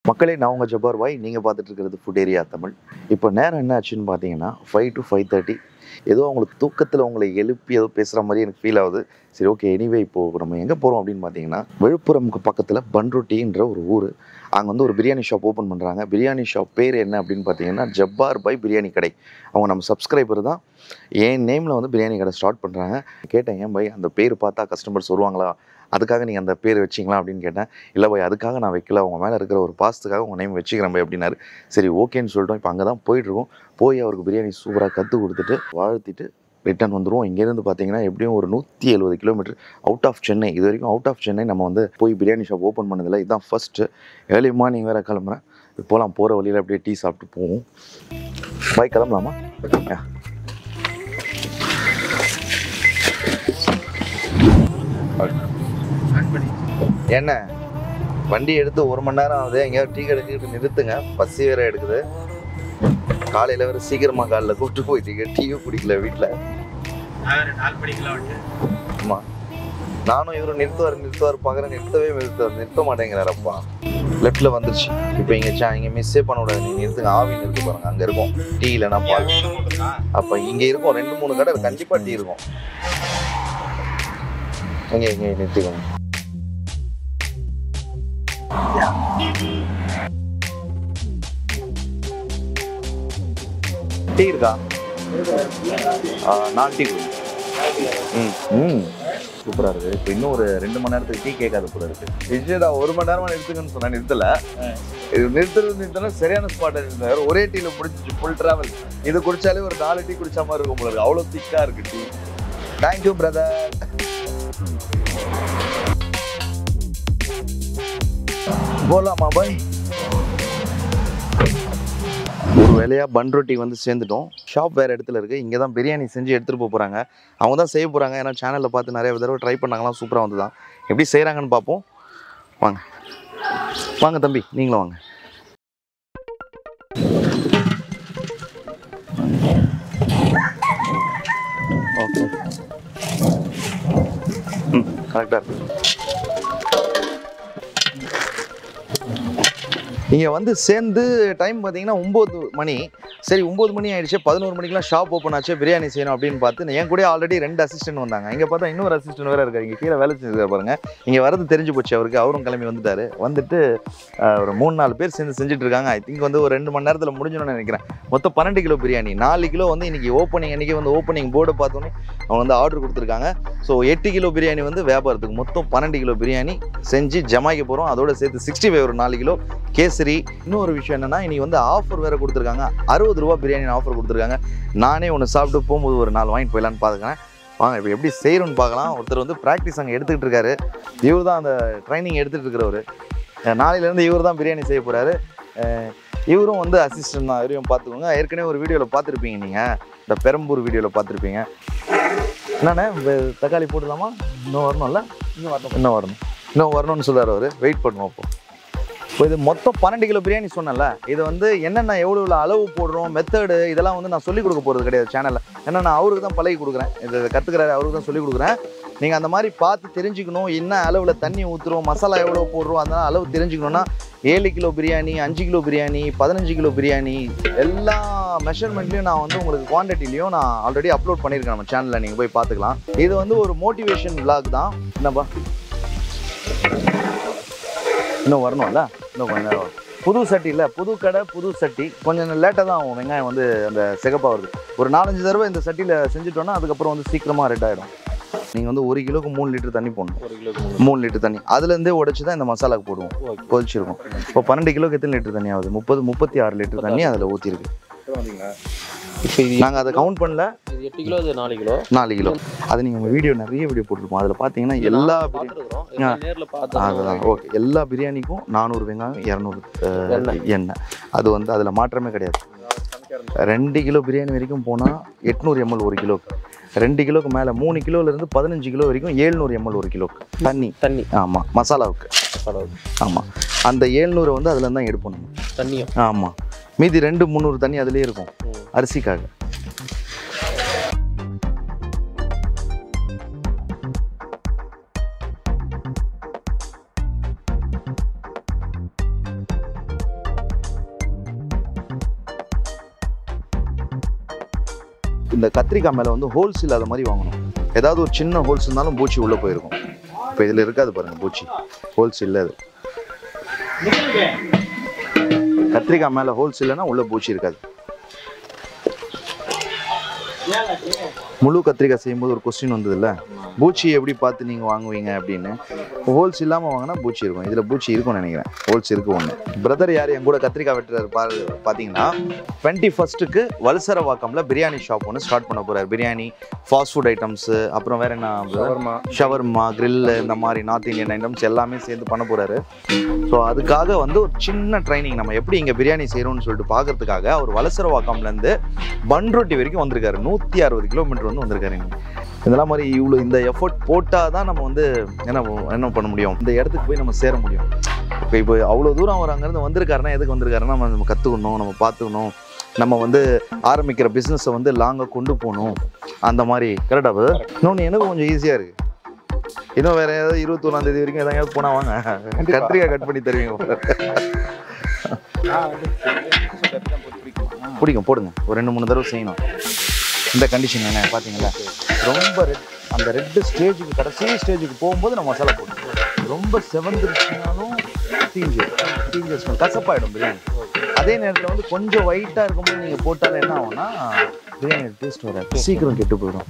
மக்களே நான் உங்கள் ஜப்பார் பாய் நீங்கள் பார்த்துட்டு இருக்கிறது ஃபுட் ஏரியா தமிழ் இப்போ நேரம் என்ன ஆச்சுன்னு பார்த்தீங்கன்னா ஃபைவ் டு ஃபைவ் தேர்ட்டி ஏதோ அவங்களுக்கு தூக்கத்தில் உங்களை எழுப்பி ஏதோ பேசுகிற மாதிரி எனக்கு ஃபீல் ஆகுது சரி ஓகே எனிவே இப்போ நம்ம எங்கே போகிறோம் அப்படின்னு பார்த்தீங்கன்னா விழுப்புரம்க்கு பக்கத்தில் பன்ருட்டின்ற ஒரு ஊர் அங்கே வந்து ஒரு பிரியாணி ஷாப் ஓப்பன் பண்ணுறாங்க பிரியாணி ஷாப் பேர் என்ன அப்படின்னு பார்த்தீங்கன்னா ஜப்பார் பாய் பிரியாணி கடை அவங்க நம்ம சப்ஸ்கிரைபர் தான் என் நேமில் வந்து பிரியாணி கடை ஸ்டார்ட் பண்ணுறாங்க கேட்டேன் ஏன் பாய் அந்த பேர் பார்த்தா கஸ்டமர்ஸ் வருவாங்களா அதுக்காக நீங்கள் அந்த பேர் வச்சிங்களா அப்படின்னு கேட்டேன் இல்லை பாய் அதுக்காக நான் வைக்கல அவங்க மேலே இருக்கிற ஒரு பாசத்துக்காக உங்கள் நேம் வச்சுக்கிறேன் பாய் அப்படின்னாரு சரி ஓகேன்னு சொல்லிட்டோம் இப்போ அங்கே தான் போயிட்டுருக்கோம் போய் அவருக்கு பிரியாணி சூப்பராக கற்றுக் கொடுத்துட்டு வாழ்த்திட்டு ரிட்டர்ன் வந்துடுவோம் இங்கேருந்து பார்த்தீங்கன்னா எப்படியும் ஒரு நூற்றி எழுபது கிலோமீட்டர் அவுட் ஆஃப் சென்னை இது வரைக்கும் அவுட் ஆஃப் சென்னை நம்ம வந்து போய் பிரியாணி ஷாப் ஓப்பன் பண்ணதில்லை இதுதான் ஃபஸ்ட்டு ஏர்லி மார்னிங் வேறு கிளம்புறேன் போகலாம் போகிற வழியில் அப்படியே டீ சாப்பிட்டு போவோம் பாய் கிளம்பலாமா Yeah. என்ன வண்டி எடுத்து ஒரு மணி நேரம் ஆகுது எங்கேயாவது டீ கடைக்கு நிறுத்துங்க பசி வேற எடுக்குது காலையில் வேற சீக்கிரமா காலைல கூப்பிட்டு போயிட்டீங்க டீயும் குடிக்கல வீட்டில் நாலு மணிக்கெல்லாம் வந்து ஆமாம் நானும் இவரும் நிறுத்துவார் நிறுத்துவார் பார்க்குறேன் நிறுத்தவே நிறுத்துவார் நிறுத்த மாட்டேங்கிறாரப்பா லெஃப்ட்டில் வந்துருச்சு இப்போ இங்கே சா இங்கே மிஸ்ஸே பண்ண விடாது நீங்கள் நிறுத்துங்க ஆவி நிறுத்து பாருங்க அங்கே இருக்கும் டீ இல்லைன்னா பால் அப்போ இங்கே இருக்கும் ரெண்டு மூணு கடை கண்டிப்பாக டீ இருக்கும் இங்கே இங்கே நிறுத்திக்கோங்க டீ இருக்கா ஆ, நாலு டீ கொடுங்க ம் ம் சூப்பராக இருக்குது இப்போ இன்னும் ஒரு ரெண்டு மணி நேரத்துக்கு டீ கேட்காது போல இருக்கு விஜயதா ஒரு மணி நேரமா நிறுத்துங்கன்னு சொன்னா நிறுத்தல இது நிறுத்துறது நிறுத்தினா சரியான ஸ்பாட் இருந்தார் ஒரே டீல முடிச்சிச்சு ஃபுல் டிராவல் இது குடிச்சாலே ஒரு நாலு டீ குடிச்ச மாதிரி இருக்கும் போல இருக்கு அவ்வளோ திக்கா இருக்கு டீ தேங்க்யூ பிரதர் போலாமா பாய் ஒரு வேலையா பன் ரொட்டி வந்து சேர்ந்துட்டோம் ஷாப் வேறு இடத்துல இருக்குது இங்கே தான் பிரியாணி செஞ்சு எடுத்துகிட்டு போக போகிறாங்க அவங்க தான் செய்ய போகிறாங்க ஏன்னா சேனலில் பார்த்து நிறைய தடவை ட்ரை பண்ணாங்களாம் சூப்பராக வந்து தான் எப்படி செய்கிறாங்கன்னு பார்ப்போம் வாங்க வாங்க தம்பி நீங்களும் வாங்க ஓகே ம் கரெக்டாக இருக்கு இங்கே வந்து சேர்ந்து டைம் பார்த்தீங்கன்னா ஒம்பது மணி சரி ஒம்பது மணி ஆயிடுச்சு பதினோரு மணிக்கெலாம் ஷாப் ஓப்பன் ஆச்சு பிரியாணி செய்யணும் அப்படின்னு பார்த்து என் கூட ஆல்ரெடி ரெண்டு அசிஸ்டன்ட் வந்தாங்க இங்கே பார்த்தா இன்னொரு அசிஸ்டன்ட் வேறு இருக்காரு இங்கே கீழே வேலை செஞ்சுருக்காரு பாருங்க இங்கே வரது தெரிஞ்சு போச்சு அவருக்கு அவரும் கிளம்பி வந்துட்டாரு வந்துட்டு ஆஹ், ஒரு மூணு நாலு பேர் சேர்ந்து செஞ்சுட்டு இருக்காங்க ஐ திங்க் வந்து ஒரு ரெண்டு மணி நேரத்தில் முடிஞ்சிடும்னு நினைக்கிறேன் மொத்தம் பன்னெண்டு கிலோ பிரியாணி நாலு கிலோ வந்து இன்னைக்கு ஓப்பனிங் அன்றைக்கி வந்து ஓப்பனிங் போர்டை பார்த்தோன்னே அவங்க வந்து ஆர்டர் கொடுத்துருக்காங்க ஸோ எட்டு கிலோ பிரியாணி வந்து வியாபாரத்துக்கு மொத்தம் பன்னெண்டு கிலோ பிரியாணி செஞ்சு ஜமாய்க்க போகிறோம் அதோட சேர்த்து சிக்ஸ்டி ஃபைவ் ஒரு நாலு கிலோ கேசரி இன்னொரு விஷயம் என்னன்னா இன்னைக்கு வந்து ஆஃபர் வேற கொடுத்துருக்காங்க அறுபது ரூபா பிரியாணி ஆஃபர் கொடுத்துருக்காங்க நானே ஒன்று சாப்பிட்டு போகும்போது ஒரு நாலு வாங்கிட்டு போயிடலான்னு பார்த்துக்கிறேன் வாங்க இப்போ எப்படி செய்யணும்னு பார்க்கலாம் ஒருத்தர் வந்து ப்ராக்டிஸ் அங்கே எடுத்துக்கிட்டு இருக்காரு இவர் தான் அந்த ட்ரைனிங் எடுத்துகிட்டு இருக்கிறவர் நாளையிலேருந்து இவர் தான் பிரியாணி செய்ய போகிறாரு இவரும் வந்து அசிஸ்டன்ட் தான் இவரையும் பார்த்துக்கோங்க ஏற்கனவே ஒரு வீடியோவில் பார்த்துருப்பீங்க நீங்கள் இந்த பெரம்பூர் வீடியோவில் பார்த்துருப்பீங்க என்னண்ணே இந்த தக்காளி போட்டுடலாமா இன்னும் வரணும்ல இன்னும் வரணும் இன்னும் வரணும் இன்னும் வரணும்னு சொல்றாரு அவர் வெயிட் பண்ணுவோம் அப்போ இப்போ இது மொத்தம் பன்னெண்டு கிலோ பிரியாணி சொன்னேன்ல இது வந்து என்னென்ன எவ்வளோ எவ்வளோ அளவு போடுறோம் மெத்தடு இதெல்லாம் வந்து நான் சொல்லிக் கொடுக்க போகிறது கிடையாது சேனலில் ஏன்னா நான் அவருக்கு தான் பழகி கொடுக்குறேன் இது கற்றுக்கிறாரு அவருக்கு தான் சொல்லிக் கொடுக்குறேன் நீங்கள் அந்த மாதிரி பார்த்து தெரிஞ்சுக்கணும் என்ன அளவில் தண்ணி ஊற்றுறோம் மசாலா எவ்வளோ போடுறோம் அதனால் அளவு தெரிஞ்சுக்கணுன்னா ஏழு கிலோ பிரியாணி அஞ்சு கிலோ பிரியாணி பதினஞ்சு கிலோ பிரியாணி எல்லா மெஷர்மெண்ட்லையும் நான் வந்து உங்களுக்கு குவான்டிட்டிலையும் நான் ஆல்ரெடி அப்லோட் பண்ணியிருக்கேன் நம்ம சேனலில் நீங்கள் போய் பார்த்துக்கலாம் இது வந்து ஒரு மோட்டிவேஷன் vlog தான் என்னப்பா இன்னும் வரணும்ல இன்னும் கொஞ்ச நேரம் வரும். புது சட்டி இல்லை புது கடை புது சட்டி கொஞ்சம் லேட்டாக தான் ஆகும் வெங்காயம் வந்து அந்த சிகப்பாக வருது ஒரு நாலஞ்சு தடவை இந்த சட்டியில் செஞ்சுட்டோன்னா அதுக்கப்புறம் வந்து சீக்கிரமாக ரெட் ஆகிடும் நீங்கள் வந்து ஒரு கிலோக்கு மூணு லிட்டர் தண்ணி போடணும் ஒரு கிலோக்கு மூணு லிட்டர் தண்ணி அதுலேருந்தே உடைச்சு தான் இந்த மசாலாக்கு போடுவோம் ஓகே கொதிச்சிருக்கும் இப்போ பன்னெண்டு கிலோக்கு எத்தனை லிட்டர் தண்ணி ஆகுது முப்பது முப்பத்தி ஆறு லிட்டர் தண்ணி அதில் ஊற்றிருக்கு இப்போ இது நாங்கள் அதை கவுண்ட் பண்ணல இது எட்டு கிலோ இது நாலு கிலோ நாலு கிலோ அது நீங்கள் வீடியோ நிறைய வீடியோ போட்டிருப்போம் அதில் பார்த்தீங்கன்னா எல்லா பிரியாணி பார்த்துருக்குறோம் ஆ. நேரில் அதுதான் பார்த்து ஓகே எல்லா பிரியாணிக்கும் நானூறு வெங்காயம் இரநூறு எண்ணெய். எண்ணெய் அது வந்து அதில் மாற்றமே கிடையாது ரெண்டு கிலோ பிரியாணி வரைக்கும் போனால் எட்நூறு எம்எல் ஒரு கிலோக்கு ரெண்டு கிலோக்கு மேலே மூணு கிலோலேருந்து பதினஞ்சு கிலோ வரைக்கும் ஏழ்நூறு எம்எல் ஒரு கிலோக்கு தண்ணி தண்ணி ஆமாம் மசாலாவுக்கு அளவு ஆமாம் அந்த ஏழ்நூறை வந்து அதில் தான் எடுப்போம் நம்ம தண்ணியும் ஆமாம் மீதி ரெண்டு முந்நூறு தண்ணி அதுலேயே இருக்கும் ம். அரிசிக்காக இந்த கத்திரிக்காய் மேலே வந்து ஹோல்ஸ் இல்லாத மாதிரி வாங்கணும் ஏதாவது ஒரு சின்ன ஹோல்ஸ் இருந்தாலும் பூச்சி உள்ளே போயிருக்கும் இப்போ இதில் இருக்காது பாருங்க பூச்சி ஹோல்ஸ் இல்லை அது கத்திரிக்காய் மேலே ஹோல்ஸ் இல்லைன்னா உள்ள பூச்சி இருக்காது முழு கத்திரிக்காய் செய்யும்போது ஒரு கொஸ்டின் வந்ததுல்ல பூச்சி எப்படி பார்த்து நீங்கள் வாங்குவீங்க அப்படின்னு ஹோல்ஸ் இல்லாமல் வாங்கினா பூச்சி இருக்கும் இதில் பூச்சி இருக்கும்னு நினைக்கிறேன் ஹோல்ஸ் இருக்கு ஒன்று பிரதர் யார் என் கூட கத்திரிக்காய் வெட்டுறாரு பா பார்த்தீங்கன்னா டுவெண்ட்டி ஃபஸ்ட்டுக்கு வலசரவாக்கம்ல பிரியாணி ஷாப் ஒன்று ஸ்டார்ட் பண்ண போகிறார் பிரியாணி ஃபாஸ்ட் ஃபுட் ஐட்டம்ஸு அப்புறம் வேற என்ன ஷவர்மா ஷவர்மா grill இந்த மாதிரி நார்த் இந்தியன் ஐட்டம்ஸ் எல்லாமே சேர்ந்து பண்ண போகிறாரு ஸோ அதுக்காக வந்து ஒரு சின்ன ட்ரைனிங் நம்ம எப்படி இங்கே பிரியாணி செய்கிறோம்னு சொல்லிட்டு பார்க்கறதுக்காக அவர் வலசரவாக்கம்லேருந்து பன்ருட்டி வரைக்கும் வந்திருக்காரு நூற்றி அறுபது கிலோமீட்டர் வந்து வந்திருக்காரு இங்க. இதெல்லாம் மாதிரி இவ்வளோ இந்த எஃபோர்ட் போட்டால் தான் நம்ம வந்து என்ன என்ன பண்ண முடியும் இந்த இடத்துக்கு போய் நம்ம சேர முடியும் இப்போ இப்போ அவ்வளோ தூரம் அவர் அங்கேருந்து வந்திருக்காருன்னா எதுக்கு வந்திருக்காருன்னா நம்ம நம்ம கற்றுக்கணும் நம்ம பார்த்துக்கணும் நம்ம வந்து ஆரம்பிக்கிற பிஸ்னஸை வந்து லாங்காக கொண்டு போகணும் அந்த மாதிரி கரெக்டாக பது இன்னொன்று எனக்கு கொஞ்சம் ஈஸியாக இருக்குது இன்னும் வேற ஏதாவது இருபத்தொன்னாம் தேதி வரைக்கும் எதாவது போனால் வாங்க கத்திரிக்காய் கட் பண்ணி தருவீங்க பிடிக்கும் போடுங்க ஒரு ரெண்டு மூணு தடவை செய்யணும் இந்த கண்டிஷன் என்ன பார்த்தீங்களா ரொம்ப ரெட் அந்த ரெட்டு ஸ்டேஜுக்கு கடைசி ஸ்டேஜுக்கு போகும்போது நம்ம மசாலா போடணும் ரொம்ப செவந்துருச்சுனாலும் தீஞ்சு தீஞ்சு smell. கசப்பாயிடும் பிரியாணி அதே நேரத்தில் வந்து கொஞ்சம் ஒயிட்டாக இருக்கும்போது நீங்கள் போட்டாலும் என்ன ஆகும்னா பிரியாணி டேஸ்ட் வராது சீக்கிரம் கெட்டு போயிடும்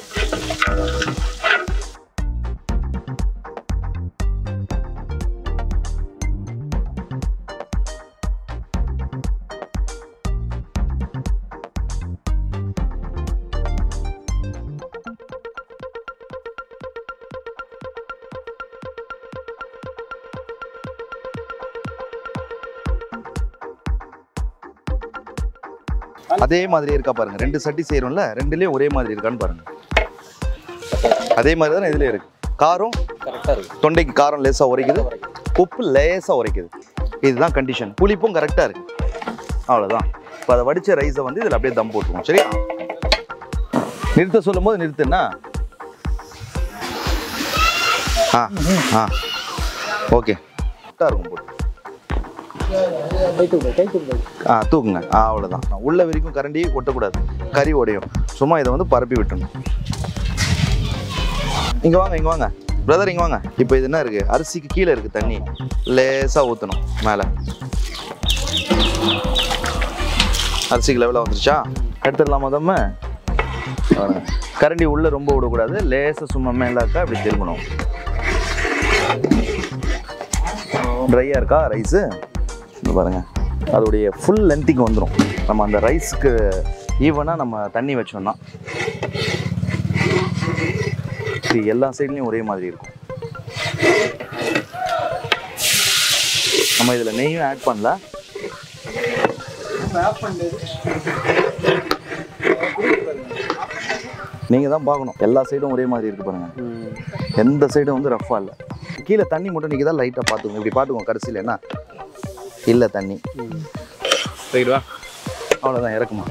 அதே மாதிரி இருக்கா பாருங்க ரெண்டு சட்டி செய்கிறோம்ல ரெண்டுலேயும் ஒரே மாதிரி இருக்கான்னு பாருங்க அதே மாதிரி தானே இதுலேயும் இருக்கு காரம் கரெக்டாக இருக்கு தொண்டைக்கு காரம் லேசாக உரைக்குது உப்பு லேசாக உரைக்குது இதுதான் கண்டிஷன் புளிப்பும் கரெக்டாக இருக்கு அவ்வளோதான் இப்போ அதை வடித்த ரைஸை வந்து இதில் அப்படியே தம் போட்டுருவோம் சரியா நிறுத்த சொல்லும் போது நிறுத்துன்னா ஆ ஆ ஓகே கரெக்டாக இருக்கும் போட்டு ஆ தூக்குங்க ஆ அவ்வளோதான் உள்ள வரைக்கும் கரண்டி ஒட்டக்கூடாது கறி உடையும் சும்மா இதை வந்து பரப்பி விட்டுணும் இங்கே வாங்க இங்கே வாங்க பிரதர் இங்கே வாங்க இப்போ இது என்ன இருக்குது அரிசிக்கு கீழே இருக்குது தண்ணி லேசாக ஊற்றணும் மேலே அரிசிக்கு லெவலாக வந்துருச்சா எடுத்துடலாமா தம்ம பாருங்க. கரண்டி உள்ளே ரொம்ப விடக்கூடாது லேசாக சும்மா மேலாக்கா அப்படி திரும்பணும் ட்ரையாக இருக்கா ரைஸு இங்க பாருங்க அதோடைய ஃபுல் லென்த்துக்கு வந்துடும் நம்ம அந்த ரைஸுக்கு ஈவனாக நம்ம தண்ணி வச்சோம்னா இது எல்லா சைட்லேயும் ஒரே மாதிரி இருக்கும் நம்ம இதில் நெய்யும் ஆட் பண்ணல நீங்கள் தான் பார்க்கணும் எல்லா சைடும் ஒரே மாதிரி இருக்கு பாருங்க எந்த சைடும் வந்து ரஃப்பாக இல்லை கீழே தண்ணி மட்டும் நீங்கள் தான் லைட்டாக பார்த்துக்கோங்க இப்படி பார்த்துக்கோங்க கடைசியில் என்ன இல்லை தண்ணி ரைட் வா அவ்வளோதான் இறக்குமா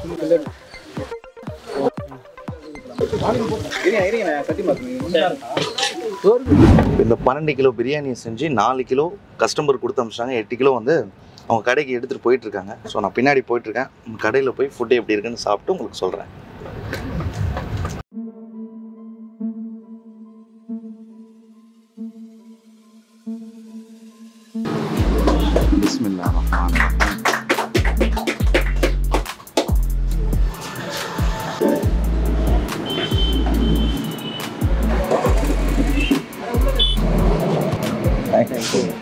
இப்ப இந்த பன்னெண்டு கிலோ பிரியாணி செஞ்சு நாலு கிலோ கஸ்டமர் கொடுத்து அமிச்சாங்க எட்டு கிலோ வந்து அவங்க கடைக்கு எடுத்துகிட்டு போயிட்டு இருக்காங்க ஸோ நான் பின்னாடி போயிட்டு இருக்கேன் கடையில் போய் ஃபுட்டு எப்படி இருக்குன்னு சாப்பிட்டு உங்களுக்கு சொல்கிறேன் பிஸ்மில்லாஹ் ரஹ்மான் ரஹீம். Thank you.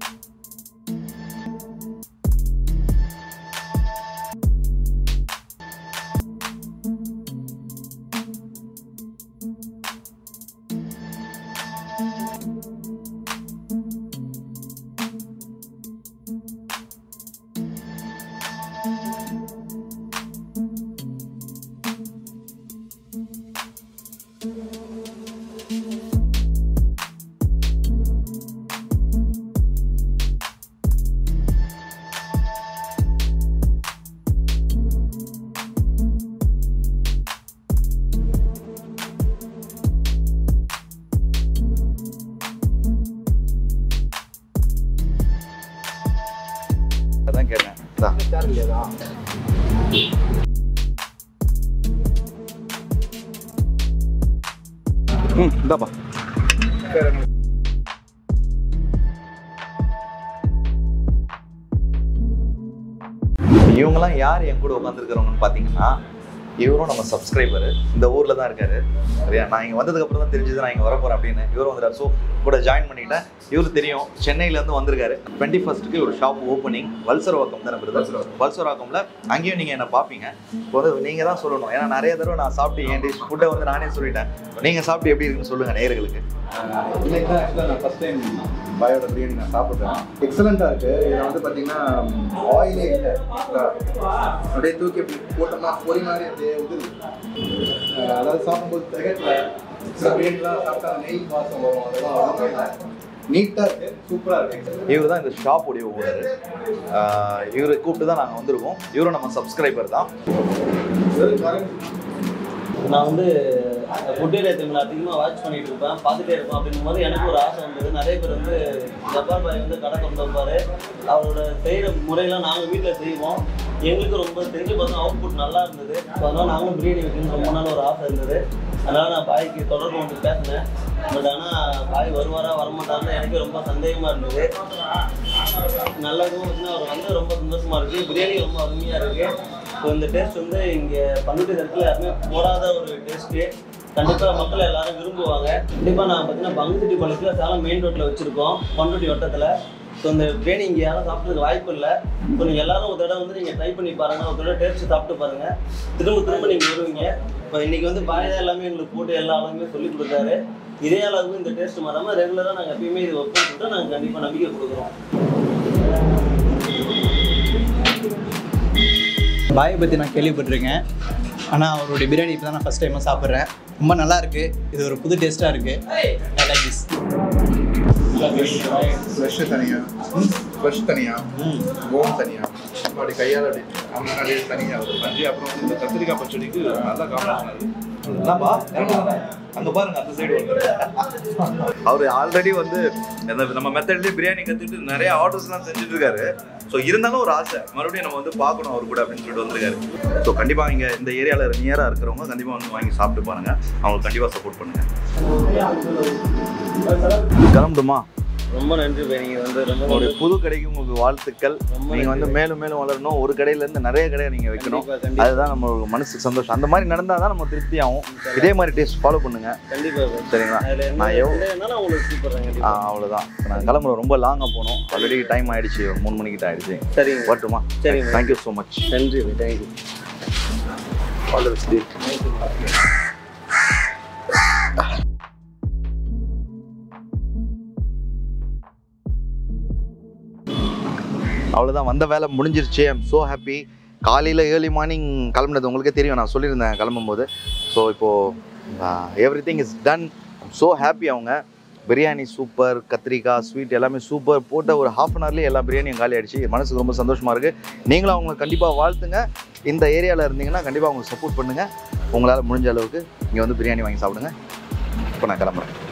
அதான் கேட்டேன் இந்தா. ம் இந்தாப்பா இவங்கெல்லாம் யார் என் கூட உட்காந்துருக்கிறவங்கன்னு பார்த்தீங்கன்னா இவரும் நம்ம சப்ஸ்கிரைபர் இந்த ஊரில் தான் இருக்காரு சரியா நான் இங்கே வந்ததுக்கப்புறம் தான் தெரிஞ்சது நான் இங்கே வரப்போகிறேன் அப்படின்னு இவரும் வந்துட்டார் ஸோ கூட ஜாயின் பண்ணிட்டேன் இவருக்கு தெரியும் சென்னையிலேருந்து வந்திருக்காரு டுவெண்ட்டி ஃபஸ்ட்டுக்கு ஒரு ஷாப் ஓப்பனிங் வல்சரவாக்கம் தானே பிரதர் வல்சரவாக்கம்ல அங்கேயும் நீங்கள் என்ன பார்ப்பீங்க இப்போ வந்து நீங்கள் தான் சொல்லணும் ஏன்னா நிறைய தடவை நான் சாப்பிட்டு என் டிஷ் ஃபுட்டை வந்து நானே சொல்லிட்டேன் நீங்கள் சாப்பிட்டு எப்படி இருக்குன்னு சொல்லுங்கள் நேயர்களுக்கு இன்னைக்கு தான் ஆக்சுவலாக நான் ஃபஸ்ட் டைம் பாயோட பிரியாணி நான் சாப்பிட்றேன் எக்ஸலண்ட்டாக இருக்குது இதில் வந்து பார்த்தீங்கன்னா ஆயிலே இல்லை அப்படியே தூக்கி அப்படி போட்டோம்னா பொறி மாதிரி அப்படியே உதிருது அஹ் அதாவது சாப்பிடும்போது திகட்டில் சில பிரியாணிலாம் சாப்பிட்டா அந்த நெய் வாசம் வரும் அதெல்லாம் நீட்டாக இருக்குது சூப்பராக இருக்குது இவர் தான் இந்த ஷாப்புடைய ஓனர் இவரை கூப்பிட்டு தான் நாங்கள் வந்திருக்கோம் இவரும் நம்ம சப்ஸ்கிரைபர் தான் நான் வந்து ஃபுட் ஏரியா தமிழ் அதிகமாக வாட்ச் பண்ணிட்டு இருப்பேன் பார்த்துட்டே இருப்பேன் அப்படிங்கும் போது எனக்கு ஒரு ஆசை வந்தது நிறைய பேர் வந்து ஜப்பார் பாய் வந்து கடை கொண்டு வைப்பார் அவரோட செய்கிற முறையெல்லாம் நாங்கள் வீட்டில் செய்வோம் எங்களுக்கு ரொம்ப செஞ்சு பார்த்தோம் அவுட்புட் நல்லா இருந்தது ஸோ அதனால் நாங்களும் பிரியாணி வைக்கணும்னு ரொம்ப நாள் ஒரு ஆசை இருந்தது அதனால் நான் பாய்க்கு தொடர்பு கொண்டு பேசினேன் பட் ஆனால் பாய் வருவாரா வரமாட்டாருன்னு எனக்கு ரொம்ப சந்தேகமாக இருந்தது நல்லதும் வந்து அவர் வந்து ரொம்ப சந்தோஷமா இருக்கு பிரியாணி ரொம்ப அருமையாக இருக்கு ஸோ இந்த டேஸ்ட் வந்து இங்கே பன்னெண்டு இடத்துல யாருமே போடாத ஒரு டேஸ்ட்டு கண்டிப்பாக மக்கள் எல்லாரும் விரும்புவாங்க கண்டிப்பாக நான் பார்த்தீங்கன்னா பங்குச்செட்டி பாளையத்தில் சேலம் மெயின் ரோட்டில் வச்சுருக்கோம் பண்ருட்டி வட்டத்தில் ஸோ இந்த பிரியாணி இங்கே யாரும் சாப்பிட்றதுக்கு வாய்ப்பு இல்லை ஸோ நீங்கள் எல்லாரும் ஒரு தடவை வந்து நீங்கள் ட்ரை பண்ணி பாருங்கள் ஒரு தடவை டேஸ்ட் சாப்பிட்டு பாருங்கள் திரும்ப திரும்ப நீங்கள் வருவீங்க இப்போ இன்னைக்கு வந்து பாய் தான் எல்லாமே எங்களுக்கு போட்டு எல்லா அளவுமே சொல்லி கொடுத்தாரு இதே அளவுக்கு இந்த டேஸ்ட் மாறாமல் ரெகுலராக நாங்கள் எப்பயுமே இது ஒர்க் பண்ணிட்டு நாங்கள் கண்டிப்பாக நம்பிக்கை கொடுக்குறோம் பாயை பற்றி நான் கேள்விப்பட்டிருக்கேன் ஆனால் அவருடைய பிரியாணி இப்போ தான் நான் ஃபஸ்ட் டைமாக சாப்பிட்றேன் ரொம்ப நல்லா இருக்கு இது ஒரு புது டேஸ்ட்டாக இருக்குது ஐ லைக் திஸ் ஃப்ரெஷ்ஷு தனியாக ஃப்ரெஷ் தனியாக போன் தனியாக அப்படி கையால் அப்படி முன்னாடியே தனியாக ஒரு பஞ்சு அப்புறம் வந்து இந்த கத்திரிக்காய் பச்சடிக்கு நல்லா காம்பினேஷன் இருக்குது என்னப்பா அங்க பாருங்க அந்த சைடு வந்து அவர் ஆல்ரெடி வந்து இந்த நம்ம மெத்தட்லயே பிரியாணி கத்துட்டு நிறைய ஆர்டர்ஸ்லாம் செஞ்சுட்டு இருக்காரு ஸோ இருந்தாலும் ஒரு ஆசை மறுபடியும் நம்ம வந்து பார்க்கணும் அவர் கூட அப்படின்னு சொல்லிட்டு வந்திருக்காரு ஸோ கண்டிப்பா இங்க இந்த ஏரியால நியரா இருக்கிறவங்க கண்டிப்பா வந்து வாங்கி சாப்பிட்டு பாருங்க அவங்களுக்கு கண்டிப்பா சப்போர்ட் பண்ணுங்க கிளம்புமா ரொம்ப நன்றி பை நீங்கள் வந்து ரொம்ப உங்களுடைய புது கடைக்கு உங்களுக்கு வாழ்த்துக்கள் ரொம்ப நீங்க வந்து மேலும் மேலும் வளரணும் ஒரு கடையில இருந்து நிறைய கடையை நீங்க வைக்கணும் கண்டிப்பா கண்டிப்பா அதுதான் நம்ம மனசுக்கு சந்தோஷம் அந்த மாதிரி நடந்தால் தான் நம்ம திருப்தி ஆகும் இதே மாதிரி டேஸ்ட் ஃபாலோ பண்ணுங்க கண்டிப்பா bro. சரிங்களா அதுல எந்த நான் எவ்வளோ எந்த வேணாலும் உங்களுக்கு கூப்பிடுறேன் ஆ கண்டிப்பா அவ்வளோதான் நான் கிளம்புறோம் ரொம்ப லாங்காக போகணும் ஆல்ரெடி டைம் ஆயிடுச்சு ஒரு மூணு மணிக்கிட்ட ஆயிடுச்சு சரிங்க வரட்டுமா சரிங்க. தேங்க்யூ ஸோ மச் நன்றி bye thank you all the best அவ்வளோதான் வந்த வேலை முடிஞ்சிருச்சு ஐம் ஸோ ஹாப்பி காலையில் ஏர்லி மார்னிங் கிளம்புனது உங்களுக்கே தெரியும் நான் சொல்லியிருந்தேன் கிளம்பும்போது ஸோ இப்போது everything is done so happy அவங்க பிரியாணி சூப்பர் கத்திரிக்காய் ஸ்வீட் எல்லாமே சூப்பர் போட்ட ஒரு ஹாஃப் அன் ஹவர்லேயே எல்லா பிரியாணியும் காலி ஆயிடுச்சு மனசுக்கு ரொம்ப சந்தோஷமாக இருக்குது நீங்களும் அவங்க கண்டிப்பாக வாழ்த்துங்க இந்த ஏரியாவில் இருந்தீங்கன்னா கண்டிப்பாக அவங்களுக்கு சப்போர்ட் பண்ணுங்கள் உங்களால் முடிஞ்ச அளவுக்கு இங்கே வந்து பிரியாணி வாங்கி சாப்பிடுங்க இப்போ நான் கிளம்புறேன்